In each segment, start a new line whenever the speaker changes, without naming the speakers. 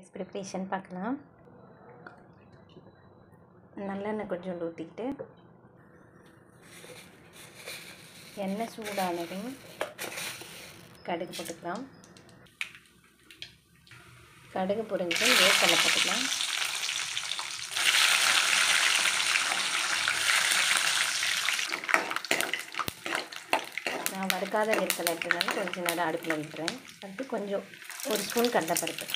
preparation பார்க்கலாம் நல்லெண்ணெய் கொஞ்சம் ஊற்றிக்கிட்டு எண்ணெய் சூடானதும் கடுகு போட்டுக்கலாம் கடுகு பொரிஞ்சதும் வேர்க்கடலை போட்டுக்கலாம் நான் வறுக்காத வேர்க்கடலை எடுத்ததுனால கொஞ்சம் நேரம் அடுப்பில் விட்டுறேன் அடுத்து கொஞ்சம் ஒரு ஸ்பூன் கடலைப்பருப்பு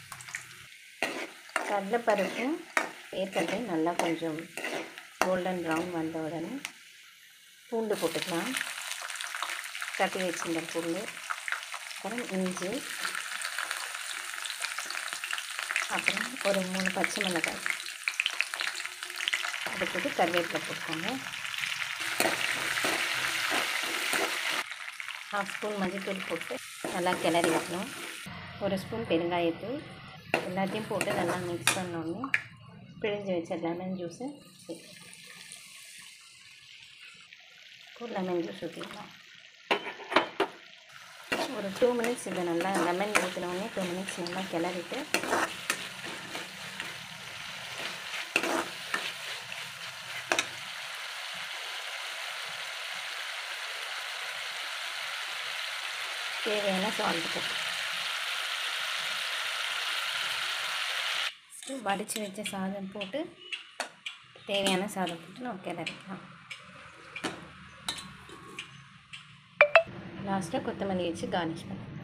கடலைப்பருப்பும் வேர்க்கடலையும் நல்லா கொஞ்சம் கோல்டன் ப்ரௌன் வந்த உடனே பூண்டு போட்டுக்கலாம் தட்டி வச்சிருந்த பூண்டு அப்புறம் இஞ்சி அப்புறம் ஒரு மூணு பச்சை மிளகாய் அடுத்தது கருவேப்பிலை போட்டுக்கோங்க ஹாஃப் ஸ்பூன் மஞ்சள்தூள் போட்டு நல்லா கிளறி வைக்கணும் ஒரு ஸ்பூன் பெருங்காயத்தூள் எல்லாத்தையும் போட்டு நல்லா மிக்ஸ் பண்ணோடனே பிழிஞ்சு வச்ச லெமன் ஜூஸு ஒரு லெமன் ஜூஸ் ஊற்றிடலாம் ஒரு டூ மினிட்ஸ் இதை நல்லா லெமன் ஊற்றினோடனே டூ மினிட்ஸ் நல்லா கிளறிட்டு தேவையான சால்ட் போட்டு வடித்து வச்ச சாதம் போட்டு தேவையான சாதம் போட்டு நம்ம கிளறிக்கலாம் லாஸ்ட்டாக கொத்தமல்லி வச்சு கார்னிஷ் பண்ணலாம்